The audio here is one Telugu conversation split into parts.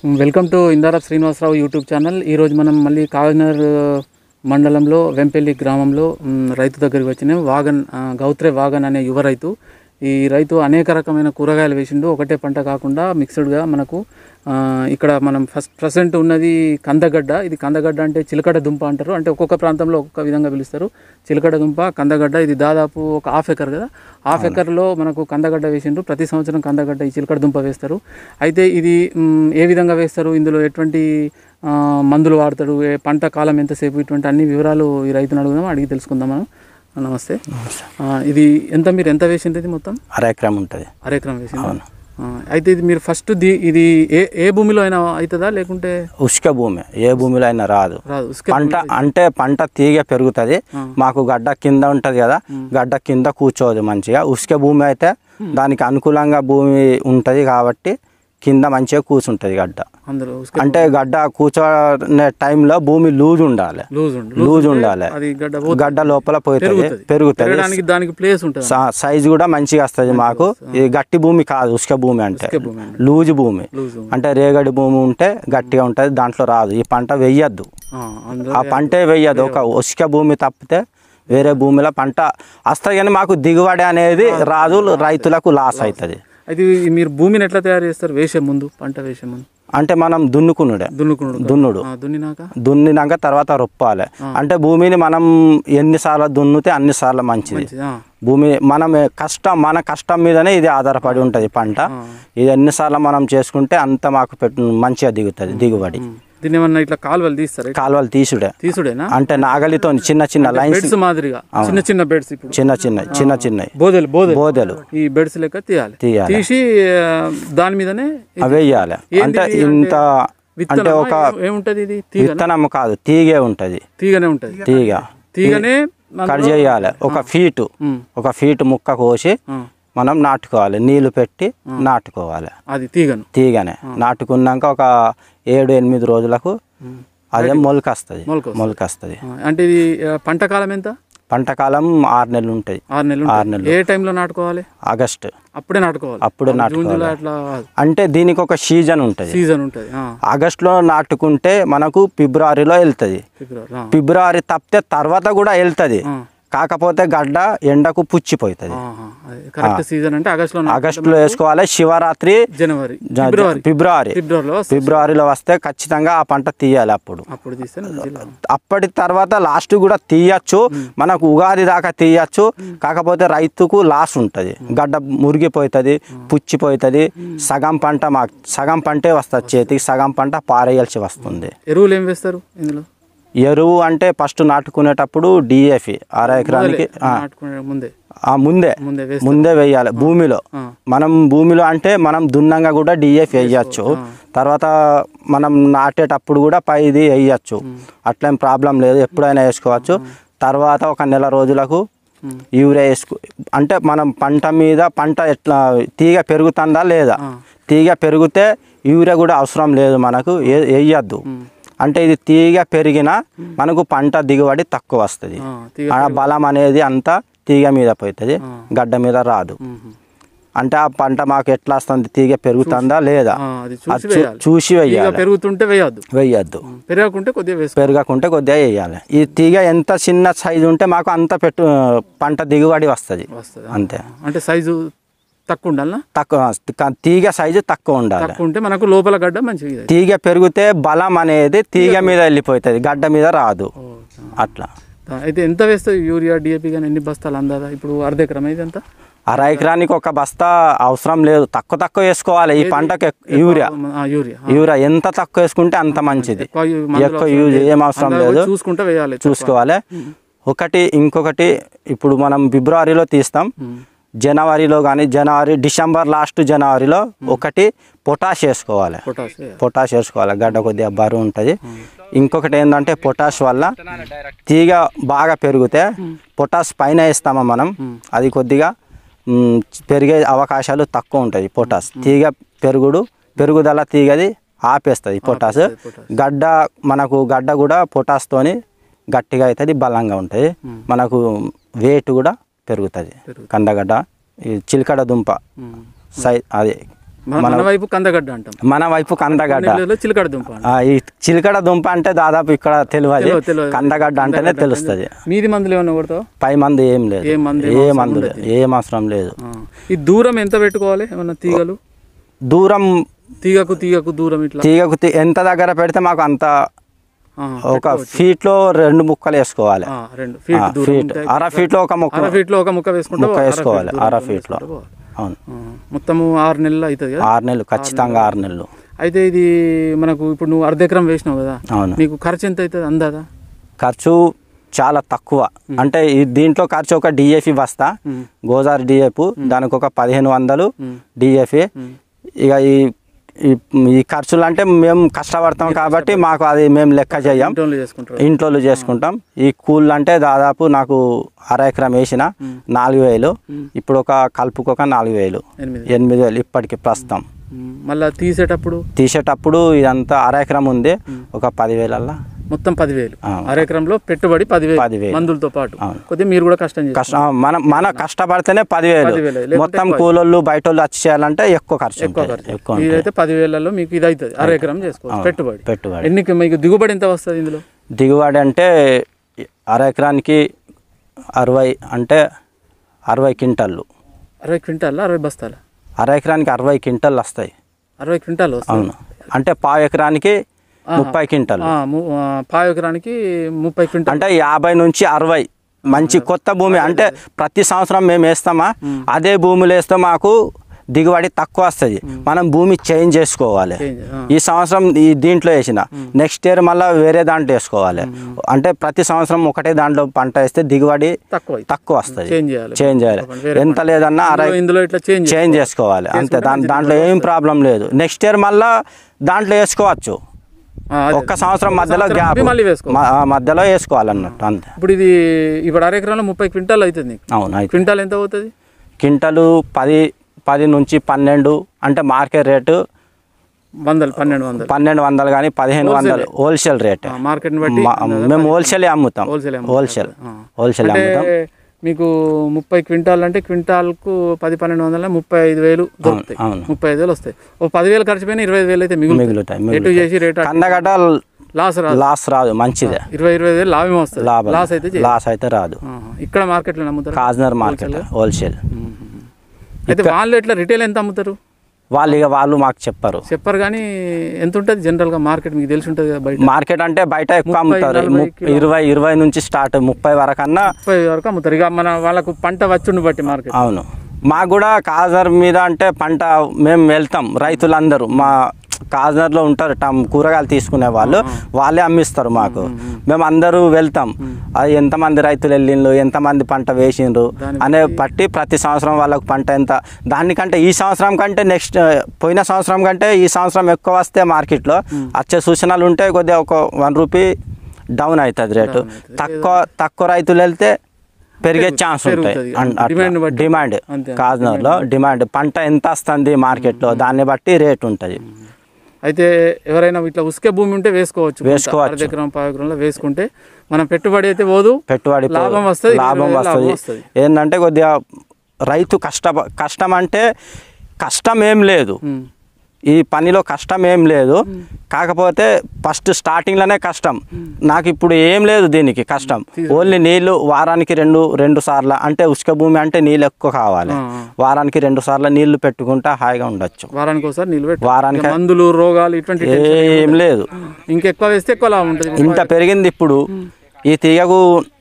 Welcome to Indara Srinivasarao YouTube channel ఈరోజు మనం మళ్ళీ కాగనర్ మండలంలో వెంపెల్లి గ్రామంలో మ్, రైతు దగ్గరికి వచ్చినాం వాగన్ ఆ, గౌత్రే వాగన్ అనే యువ రైతు ఈ రైతు అనేక రకమైన కూరగాయలు వేసిండు ఒకటే పంట కాకుండా మిక్స్డ్గా మనకు ఆ, ఇక్కడ మనం ఫస్ట్ ప్రజెంట్ ఉన్నది కందగడ్డ ఇది కందగడ్డ అంటే చిలకడ దుంప అంటారు అంటే ఒక్కొక్క ప్రాంతంలో ఒక్కొక్క విధంగా పిలుస్తారు చిలకడ దుంప కందగడ్డ ఇది దాదాపు ఒక హాఫ్ ఎకర్ కదా హాఫ్ ఎకర్లో మనకు కందగడ్డ వేసిండ్రు ప్రతి సంవత్సరం కందగడ్డ ఈ చిలకడ దుంప వేస్తారు అయితే ఇది మ్, ఏ విధంగా వేస్తారు ఇందులో ఎటువంటి ఆ, మందులు వాడతాడు ఏ పంట కాలం ఎంతసేపు ఇటువంటి అన్ని వివరాలు ఈ రైతుని అడుగుదాం అడిగి తెలుసుకుందాం మనం నమస్తే ఆ, ఇది ఎంత మీరు ఎంత వేసింది ఇది మొత్తం అర ఎకరం ఉంటుంది అరెకరం వేసింది అయితే ఇది మీరు ఫస్ట్ ది ఇది ఏ ఏ భూమిలో అయినా అవుతుందా లేకుంటే ఉష్క భూమి ఏ భూమిలో అయినా రాదు రాదు ఉసుక పంట అంటే పంట తీగ పెరుగుతుంది మాకు గడ్డ కింద ఉంటది కదా గడ్డ కింద కూర్చోదు మంచిగా ఉష్క భూమి అయితే దానికి అనుకూలంగా భూమి ఉంటది కాబట్టి కింద మంచిగా కూర్చుంటది గడ్డ అందులో ఉసుక అంటే గడ్డ కూర్చోనే టైంలో భూమి లూజ్ ఉండాలి లూజ్ ఉండు లూజ్ ఉండాలి అది గడ్డ పో- గడ్డ లోపల పోతుంది పెరుగుతుంది. పెరుగుతుంది పెరగడానికి దానికి ప్లేస్ ఉంటుంది సైజ్ కూడా మంచిగా వస్తుంది మాకు ఇది గట్టి భూమి కాదు ఉష్క భూమి అంటే భూమి అండి. లూజ్ భూమి లూజ్ అంటే రేగడి భూమి ఉంటే గట్టిగా ఉంటుంది దాంట్లో రాదు ఈ పంట వెయ్యొద్దు ఆ, అందులో ఆ పంటే వెయ్యదు ఒక ఉష్క భూమి తప్పితే వేరే భూమిలో పంట వస్తుంది కానీ మాకు దిగుబడి అనేది రాదు రైతులకు లాస్ అవుతుంది అయితే ఈ మీరు భూమిని ఎట్లా తయారు చేస్తారు వేసే ముందు పంట వేసే ముందు అంటే మనం దున్నుకునుడే దున్నుకున్నాడు దున్నుడు ఆ, దున్నినాక దున్నినాక తర్వాత రొప్పాలి అంటే భూమిని మనం ఎన్నిసార్లు దున్నుతే అన్నిసార్లు మంచిది ఆ, భూమి మనం కష్టం మన కష్టం మీదనే ఇది ఆధారపడి ఉంటుంది పంట ఇది ఎన్నిసార్లు మనం చేసుకుంటే అంత మాకు పెట్టు మంచిగా దిగుతుంది దిగుబడి దీన్ని ఏమన్నా ఇట్లా కాలువలు తీస్తారు కాలువలు తీసుడే తీసుడేనా అంటే నాగలితో చిన్న చిన్న లైన్స్ బెడ్స్ మాదిరిగా చిన్న చిన్న బెడ్స్ ఇప్పుడు చిన్న చిన్న చిన్న చిన్నవి బోదెలు బోదెలు బోదెలు ఈ బెడ్స్ లెక్క తీయాలి తీయాలి తీసి ఆ, దాని మీదనే అవి వేయాలి అంటే ఇది ఇంత అంటే విత్తనం ఒక ఏముంటది ఇది తీగ విత్తనం కాదు తీగే ఉంటది తీగనే ఉంటది తీగ తీగనే కట్ చేయాలి ఒక ఫీటు ఉమ్, ఒక ఫీటు ముక్క కోసి ఆ, మనం నాటుకోవాలి నీళ్లు పెట్టి నాటుకోవాలి అది తీగను తీగనే నాటుకున్నాక ఒక ఏడు ఎనిమిది రోజులకు అదే మొలక వస్తుంది మొలక వస్తది. మొలక వస్తుంది ఆ, అంటే ఇది ఆ, పంట కాలం ఎంత పంట కాలం ఆరు నెలలు ఉంటుంది ఆరు నెలలు ఆరు ఉంటుంది. నెలలు ఏ టైంలో నాటుకోవాలి ఆగస్ట్ అప్పుడే నాటుకోవాలి అప్పుడే జూన్ నాటుకోవాలి జూలై అట్లా అంటే దీనికి ఒక సీజన్ ఉంటుంది సీజన్ ఉంటుంది ఆగస్టులో నాటుకుంటే మనకు ఫిబ్రవరిలో వెళ్తుంది ఫిబ్రవరి ఆ, ఫిబ్రవరి తప్పితే తర్వాత కూడా వెళ్తుంది ఆ. కాకపోతే గడ్డ ఎండకు పుచ్చిపోతుంది ఆహా, అది కరెక్ట్ సీజన్ అంటే ఆగస్ట్ లో నాటు- ఆగస్టులో వేసుకోవాలి శివరాత్రి జనవరి జ- ఫిబ్రవరి ఫిబ్రవరి ఫిబ్రవరిలో వస్తుంది. ఫిబ్రవరిలో వస్తే ఖచ్చితంగా ఆ పంట తీయాలి అప్పుడు అప్పుడు తీస్తే మంచిగా అప్పటి తర్వాత లాస్ట్ కూడా తీయచ్చు మనకు ఉగాది దాకా తీయచ్చు కాకపోతే రైతుకు లాస్ ఉంటుంది గడ్డ మురిగిపోతుంది పుచ్చిపోతుంది సగం పంట మా సగం పంటే వస్తుంది చేతికి సగం పంట పారేయాల్సి వస్తుంది ఎరువులు ఏం వేస్తారు ఇందులో ఎరువు అంటే ఫస్ట్ నాటుకునేటప్పుడు డిఏఫి అర ఎకరానికి ఆ, నాటుకునే ముందే ఆ, ముందే ముందే వేస్తారు ముందే వేయాలి భూమిలో ఆ. మనం భూమిలో అంటే మనం దున్నంగా కూడా డిఎఫ్ వేయచ్చు తర్వాత మనం నాటేటప్పుడు కూడా పైది వేయచ్చు అట్లేం ప్రాబ్లం లేదు ఎప్పుడైనా వేసుకోవచ్చు తర్వాత ఒక నెల రోజులకు ఉమ్. యూరియా వేసుకో అంటే మనం పంట మీద పంట ఎట్లా తీగ పెరుగుతుందా లేదా ఆ. తీగ పెరిగితే యూరియా కూడా అవసరం లేదు మనకు ఏ- వేయద్దు అంటే ఇది తీగ పెరిగినా మనకు పంట దిగుబడి తక్కువ వస్తుంది ఆ, తీగ ఆ బలం అనేది అంతా తీగ మీద పోతుంది గడ్డ మీద రాదు మ్మ్. అంటే ఆ పంట మాకు ఎట్లా వస్తుంది తీగ పెరుగుతుందా లేదా ఆ, అది అది చూసి చూ- వేయాలి చూసి తీగ వేయాలి పెరుగుతుంటే వేయద్దు వేయద్దు పెరగకుంటే కొద్దిగా వేసుకో పెరగకుంటే కొద్దిగా వేయాలి ఈ తీగ ఎంత చిన్న సైజు ఉంటే మాకు అంత పెట్టు పంట దిగుబడి వస్తుంది వస్తుంది అంతే అంటే సైజు తక్కువ ఉండాలనా తక్కువ తీగ సైజు తక్కువ ఉండాలి తక్కువ ఉంటే మనకు లోపల గడ్డ మంచిగా ఇది. తీగ పెరిగితే బలం అనేది తీగ మీద వెళ్ళిపోతుంది గడ్డ మీద రాదు ఓ, అట్లా ఆ, అయితే ఎంత వేస్తుంది యూరియా డిఏపి కానీ ఎన్ని బస్తాలు అందాదా ఇప్పుడు అర్ధ ఎకరం అయితే ఎంత అర ఎకరానికి ఒక బస్తా అవసరం లేదు తక్కువ తక్కువ వేసుకోవాలి ఈ పంటకు ఎక్- యూరియా ఆ, యూరియా ఆ, యూరియా ఎంత తక్కువ వేసుకుంటే అంత మంచిది ఎక్కువ యూ- మందులు ఎక్కువ అవసరం యూజ్ లేదు. ఏం అవసరం అందరూ లేదు చూసుకుంటే వేయాలి చూసుకోవాలి ఒకటి ఇంకొకటి ఇప్పుడు మనం ఫిబ్రవరిలో తీస్తాం ఉమ్. జనవరిలో కానీ జనవరి డిసెంబర్ లాస్ట్ జనవరిలో ఒకటి పొటాష్ వేసుకోవాలి పొటాష్ వేయాలి. పొటాష్ వేసుకోవాలి గడ్డ కొద్దిగా బరువు ఉంటుంది ఇంకొకటి ఏంటంటే పొటాష్ వల్ల తీగ బాగా పెరిగితే పొటాష్ పైన వేస్తామా మనం అది కొద్దిగా మ్, పెరిగే అవకాశాలు తక్కువ ఉంటాయి పొటాష్ తీగ పెరుగుడు పెరుగుదల తీగది ఆపేస్తుంది పొటాష్ గడ్డ మనకు గడ్డ కూడా పొటాష్తోని గట్టిగా అవుతుంది బలంగా ఉంటుంది మనకు వెయిట్ కూడా పెరుగుతుంది కందగడ్డ ఈ చిలకడ దుంప ఉమ్. సై అది మన మన వైపు కందగడ్డ అంటాం మన వైపు కందగడ్డ నెల్లూరులో చిలకడ దుంప అంటాం. ఆ, ఈ చిలకడ దుంప అంటే దాదాపు ఇక్కడ తెలియదు తెలియదు, తెలియదు. కందగడ్డ అంటేనే తెలుస్తుంది మీది మందులు ఏమైనా కొడతావు పై మందు ఏం లేదు ఏ మందు ఏ మందు లేదు ఏం అవసరం లేదు ఆ. ఈ దూరం ఎంత పెట్టుకోవాలి ఏమన్నా తీగలు దూరం తీగకు తీగకు దూరం ఇట్లా తీగకు తీ- ఎంత దగ్గర పెడితే మాకు అంత ఆ, ఒక ఫీట్ లో రెండు ముక్కలు వేసుకోవాలి ఆ, రెండు ఫీట్ దూరం ఫీట్ ఉంటే అర ఫీట్ లో ఒక ముక్క అర ఫీట్ లో ఒక ముక్క వేసుకుంటే ముక్క అర వేసుకోవాలి ఫీట్ దూరం అర దూరం ఫీట్ లో వేసుకుంటే పోవాలి. అవును ఆ, మొత్తము ఆరు నెలలు అవుతుంది కదా ఆరు నెలలు ఖచ్చితంగా ఆరు నెలలు అయితే ఇది మనకు ఇప్పుడు నువ్వు అర్ధ ఎకరం వేసినావు కదా అవును నీకు ఖర్చు ఎంత అవుతుంది అందాదా ఖర్చు చాలా తక్కువ అంటే ఈ దీంట్లో ఖర్చు ఒక డిఏఫి బస్తా ఉమ్. గోదావరి డిఏపు దానికి ఒక పదిహేను వందలు ఉమ్. డిఏఫి ఉమ్. ఇక ఈ ఈ- ఈ ఖర్చులు అంటే మేము కష్టపడతాం కాబట్టి మాకు అది మేము లెక్క చేయం ఇంటోన్లు చేసుకుంటారు ఇంట్లో చేసుకుంటాం ఈ కూల్ అంటే దాదాపు నాకు అర ఎకరం వేసిన నాలుగు వేలు ఇప్పుడు ఒక కలుపుకు ఒక నాలుగు వేలు ఎనిమిది ఎనిమిది వేలు ఇప్పటికి ప్రస్తుతం ఉమ్. మళ్ళా తీసేటప్పుడు తీసేటప్పుడు ఇదంతా అర ఎకరం ఉంది ఒక పదివేలల్లా మొత్తం పదివేలు ఆ. అర ఎకరంలో పెట్టుబడి పదివేలు పదివేలు. మందులతో పాటు అవును. కొద్దిగా మీరు కూడా కష్టం చేస్తారు కష్టం మనం మన కష్టపడితేనే పదివేలు పదివేలు, లేకుంటే మొత్తం ఎక్కువ. కూలోళ్ళు బయట వాళ్ళు వచ్చి చేయాలంటే ఎక్కువ ఖర్చు ఎక్కువ ఉంటుంది. ఖర్చు ఎక్కువ ఉంటుంది. మీరైతే పదివేలలో మీకు ఇది అవుతుంది అర ఎకరం చేసుకోవచ్చు పెట్టుబడి పెట్టుబడి ఎన్ని మీకు దిగుబడి ఎంత వస్తుంది ఇందులో దిగుబడి అంటే అర ఎకరానికి అరవై అంటే అరవై క్వింటళ్ళు అరవై క్వింటాల్ అరవై బస్తాల అర ఎకరానికి అరవై క్వింటల్ వస్తాయి అరవై క్వింటాల్ వస్తుంది అవును అంటే పావు ఎకరానికి ముప్పై క్వింటల్ ఆ, ము- ఆ, పావు ఎకరానికి ముప్పై క్వింటాల్ అంటే యాభై నుంచి అరవై మంచి కొత్త భూమి అంటే ప్రతి సంవత్సరం మేము వేస్తామా అదే భూములు వేస్తే మాకు దిగుబడి తక్కువ వస్తుంది మనం భూమి చేంజ్ చేసుకోవాలి చేంజ్, ఆ. ఈ సంవత్సరం ఈ దీంట్లో వేసిన నెక్స్ట్ ఇయర్ మళ్ళీ వేరే దాంట్లో వేసుకోవాలి అంటే ప్రతి సంవత్సరం ఒకటే దాంట్లో పంట వేస్తే దిగుబడి తక్కువ అవుతుంది. తక్కువ వస్తుంది చేంజ్ చేయాలి చేంజ్ చేయాలి వేరే ఎంత లేదన్నా అరవై ఇందులో- ఇందులో ఇట్లా చేంజ్ చేంజ్ చేసుకోవాలి అంతే దాని దాంట్లో ఏం ప్రాబ్లం లేదు నెక్స్ట్ ఇయర్ మళ్ళా దాంట్లో వేసుకోవచ్చు ఆ, అదే. ఒక్క సంవత్సరం మధ్యలో సంవత్సరం గ్యాప్ ఆపి మళ్ళీ వేసుకో మధ్యలో వేసుకోవాలన్నట్టు అంతే ఇప్పుడు ఇది ఇప్పుడు అర ఎకరంలో ముప్పై క్వింటాల్ అవుతుంది నీకు అవును అయితే క్వింటాల్ ఎంత అవుతుంది క్వింటలు పది పది నుంచి పన్నెండు అంటే మార్కెట్ రేటు వందలు పన్నెండు వందలు పన్నెండు వందలు కానీ పదిహేను వందలు హోల్సేల్ రేట్ ఆ, మార్కెట్ని బట్టి మా- మేము హోల్సేల్ అమ్ముతాం హోల్సేల్ అమ్ముతారు. హోల్సేల్ ఆ. హోల్సేల్ అంటే అమ్ముతాం మీకు ముప్పై క్వింటాల్ అంటే క్వింటాల్కు పది పన్నెండు వందల ముప్పై ఐదు వేలు దొరుకుతాయి అవును. ముప్పై ఐదు వేలు వస్తాయి ఓ పదివేలు ఖర్చు పోయినా ఇరవై ఐదు వేలు అయితే మిగులుతాయి మిగులుతాయి ఎటు మిగులుతాయి చేసి రేట్ కందగడ్డ లాస్ రాదు లాస్ రాదు మంచిదే ఇరవై ఇరవై ఐదు వేలు లాభం వస్తుంది లాభం లాస్ అయితే చేయదు. లాస్ అయితే రాదు ఆహా. ఇక్కడ మార్కెట్లో అమ్ముతారు కాజ్నర్ మార్కెట్ హోల్సేల్ అయితే వాళ్ళు ఎట్లా రిటైల్ ఎంత అమ్ముతారు వాళ్ళు ఇక వాళ్ళు మాకు చెప్పరు చెప్పరు కానీ ఎంత ఉంటుంది జనరల్గా మార్కెట్ మీకు తెలిసి ఉంటుంది కదా బయట మార్కెట్ అంటే బయట ఎక్కువ ముప్పై, అమ్ముతారు నలభై ముప్పై, ఇరవై ఇరవై నుంచి స్టార్ట్ ముప్పై వరకు అన్నా ముప్పై వరకు అమ్ముతారు ఇక మన వాళ్ళకు పంట వచ్చుండి బట్టి మార్కెట్ అవును మాకు కూడా కాజర్ మీద అంటే పంట మేము వెళ్తాం రైతులందరూ మా కాజర్లో ఉంటారు టమ్ కూరగాయలు తీసుకునే వాళ్ళు వాళ్ళే అమ్మిస్తారు మాకు మేము అందరూ వెళ్తాం అది ఎంతమంది రైతులు వెళ్ళిండ్రు ఎంతమంది పంట వేసిండ్రు అనే బట్టి ప్రతి సంవత్సరం వాళ్ళకు పంట ఎంత దానికంటే ఈ సంవత్సరం కంటే నెక్స్ట్ పోయిన సంవత్సరం కంటే ఈ సంవత్సరం ఎక్కువ వస్తే మార్కెట్లో వచ్చే సూచనలు ఉంటే కొద్దిగా ఒక వన్ రూపీ డౌన్ అవుతుంది రేటు తక్కువ తక్కువ రైతులు వెళ్తే పెరిగే ఛాన్స్ ఉంటాయి పెరుగుతుంది. అన్- అట్లా. డిమాండ్ బట్టి. డిమాండ్ అంతే. కాజ్నర్లో డిమాండ్ పంట ఎంత వస్తుంది మార్కెట్లో దాన్ని బట్టి రేట్ ఉంటుంది అయితే ఎవరైనా ఇట్లా ఉసుకే భూమి ఉంటే వేసుకోవచ్చు కొంత. వేసుకోవచ్చు. అర్ధ ఎకరం పావు ఎకరంలో వేసుకుంటే మనం పెట్టుబడి అయితే పోదు పెట్టుబడి పో- లాభం వస్తది, లాభం ఇరవై వేలు లాభం వస్తుంది వస్తది. ఏంటంటే కొద్దిగా రైతు కష్ట కష్టం అంటే కష్టం ఏం లేదు ఉమ్. ఈ పనిలో కష్టం ఏం లేదు కాకపోతే ఫస్ట్ స్టార్టింగ్లోనే కష్టం నాకు ఇప్పుడు ఏం లేదు దీనికి కష్టం ఓన్లీ నీళ్లు వారానికి రెండు రెండు సార్లు అంటే ఉసుక భూమి అంటే నీళ్ళు ఎక్కువ కావాలి ఆ, వారానికి రెండు సార్లు నీళ్లు పెట్టుకుంటా హాయిగా ఉండొచ్చు వారానికి ఒకసారి నిలబెట్టు వారానికి ఇక మందులు రోగాలు ఇటువంటి ఏం లేదు ఇంకెక్కువ వేస్తే ఎక్కువ లాభం ఉంటుంది ఇంత పెరిగింది ఇప్పుడు ఈ తీగకు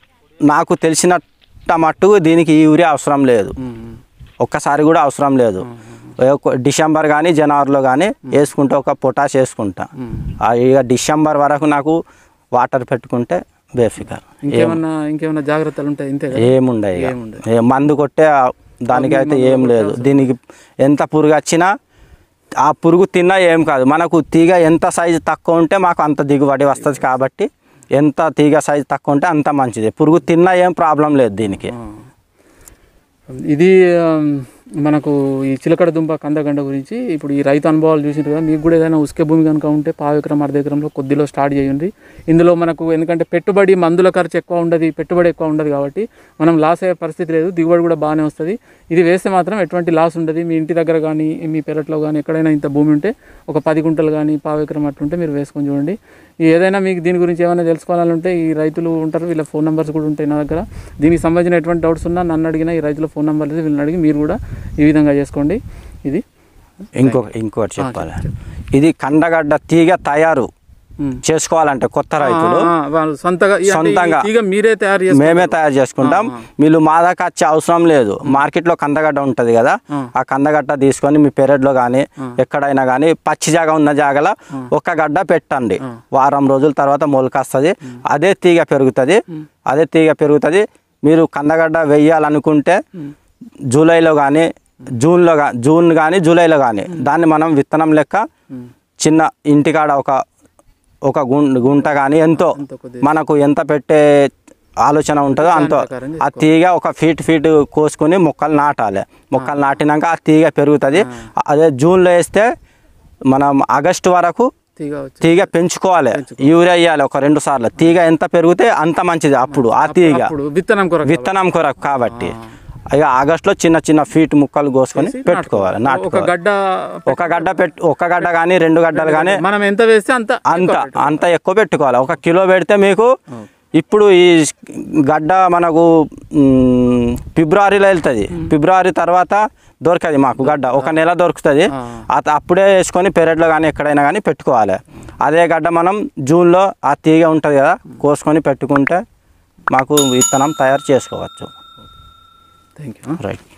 నాకు తెలిసినట్ట మట్టుకు దీనికి ఈ యూరియా అవసరం లేదు ఉమ్. ఒక్కసారి కూడా అవసరం లేదు ఒక డిసెంబర్ కానీ జనవరిలో కానీ వేసుకుంటే ఒక పొటాష్ వేసుకుంటా ఉమ్. ఆ ఇక డిసెంబర్ వరకు నాకు వాటర్ పెట్టుకుంటే బేఫికర్ ఇంకేమన్నా ఇంకేమన్నా జాగ్రత్తలు ఉంటాయి ఇంతే కదా ఏముండయి ఇక. ఏముండదు. ఏ మందు కొట్టే ఆ- దానికైతే ఏం లేదు దీనికి ఎంత పురుగు వచ్చినా ఆ పురుగు తిన్నా ఏం కాదు మనకు తీగ ఎంత సైజు తక్కువ ఉంటే మాకు అంత దిగుబడి వస్తుంది కాబట్టి ఎంత తీగ సైజు తక్కువ ఉంటే అంత మంచిది పురుగు తిన్నా ఏం ప్రాబ్లం లేదు దీనికి ఆ. ఇది ఆమ్, మనకు ఈ చిలకడ దుంప కందగండ గురించి ఇప్పుడు ఈ రైతు అనుభవాలు చూసిండ్రు కదా మీకు కూడా ఏదైనా ఉసుక భూమి కనుక ఉంటే పావు ఎకరం అర్ధ ఎకరంలో కొద్దిలో స్టార్ట్ చేయండి ఇందులో మనకు ఎందుకంటే పెట్టుబడి మందుల ఖర్చు ఎక్కువ ఉండదు పెట్టుబడి ఎక్కువ ఉండదు కాబట్టి మనం లాస్ అయ్యే పరిస్థితి లేదు దిగుబడి కూడా బాగానే వస్తుంది ఇది వేస్తే మాత్రం ఎటువంటి లాస్ ఉండదు మీ ఇంటి దగ్గర కానీ మీ పెరట్లో కానీ ఎక్కడైనా ఇంత భూమి ఉంటే ఒక పది గుంటలు కానీ పావు ఎకరం అట్లుంటే మీరు వేసుకొని చూడండి ఈ ఏదైనా మీకు దీని గురించి ఏమైనా తెలుసుకోవాలంటే ఈ రైతులు ఉంటారు వీళ్ళ ఫోన్ నెంబర్స్ కూడా ఉంటాయి నా దగ్గర దీనికి సంబంధించిన ఎటువంటి డౌట్స్ ఉన్నా నన్ను అడిగినా ఈ రైతుల ఫోన్ నెంబర్ లేదు వీళ్ళని అడిగి మీరు కూడా ఈ విధంగా చేసుకోండి ఇది ఇంకొక ఇంకోటి చెప్పాలి ఇది కండగడ్డ తీగ తయారు ఉమ్. చేసుకోవాలంటే కొత్త రైతులు ఆ, ఆ, వాళ్ళు సొంతగా ఈ- అంటే ఈ సొంతంగా తీగ మీరే తయారు చేస్తారు మేమే తయారు చేసుకుంటాం వీళ్ళు మా దాకా వచ్చే అవసరం లేదు మార్కెట్లో కందగడ్డ ఉంటుంది కదా ఆ కందగడ్డ తీసుకొని మీ పెరట్లో కానీ ఎక్కడైనా కానీ పచ్చి జాగా ఉన్న జాగలో ఒక గడ్డ పెట్టండి వారం రోజుల తర్వాత మొలకొస్తుంది అదే తీగ పెరుగుతుంది అదే తీగ పెరుగుతుంది మీరు కందగడ్డ వెయ్యాలనుకుంటే జూలైలో కానీ జూన్లో గా జూన్ కానీ జూలైలో కానీ దాన్ని మనం విత్తనం లెక్క చిన్న ఇంటికాడ ఒక ఒక గుం- గుంట కానీ ఎంతో ఎంతో కొద్దిగా. మనకు ఎంత పెట్టే ఆలోచన ఉంటుందో అంత ప్రకారం ఆ తీగ ఒక ఫీట్ ఫీట్ కోసుకొని మొక్కలు నాటాలి మొక్కలు నాటినాక ఆ తీగ పెరుగుతుంది అదే జూన్లో వేస్తే మనం ఆగస్టు వరకు తీగ వచ్చి తీగ పెంచుకోవాలి యూరియా వేయాలి ఒక రెండు సార్లు తీగ ఎంత పెరిగితే అంత మంచిది అప్పుడు ఆ తీగ అప్పుడు విత్తనం కొరకు విత్తనం కొరకు కాబట్టి ఇక ఆగస్టులో చిన్న చిన్న ఫీట్ ముక్కలు కోసుకొని పెట్టుకోవాలి ఒక నాటుకోవాలి గడ్డ ఒక గడ్డ పెట్టు ఒక గడ్డ కానీ రెండు గడ్డలు కానీ మనం ఎంత వేస్తే అంత అంత అంత ఎక్కువ పెట్టుకోవాలి ఒక కిలో పెడితే మీకు ఇప్పుడు ఈ గడ్డ మనకు మ్, ఫిబ్రవరిలో వెళ్తుంది ఫిబ్రవరి తర్వాత దొరకదు మాకు గడ్డ ఒక నెల దొరుకుతుంది అత- అప్పుడే వేసుకొని పెరట్లో కానీ ఎక్కడైనా కానీ పెట్టుకోవాలి అదే గడ్డ మనం జూన్లో ఆ తీగ ఉంటుంది కదా కోసుకొని పెట్టుకుంటే మాకు విత్తనం తయారు చేసుకోవచ్చు థ్యాంక్ యూ రైట్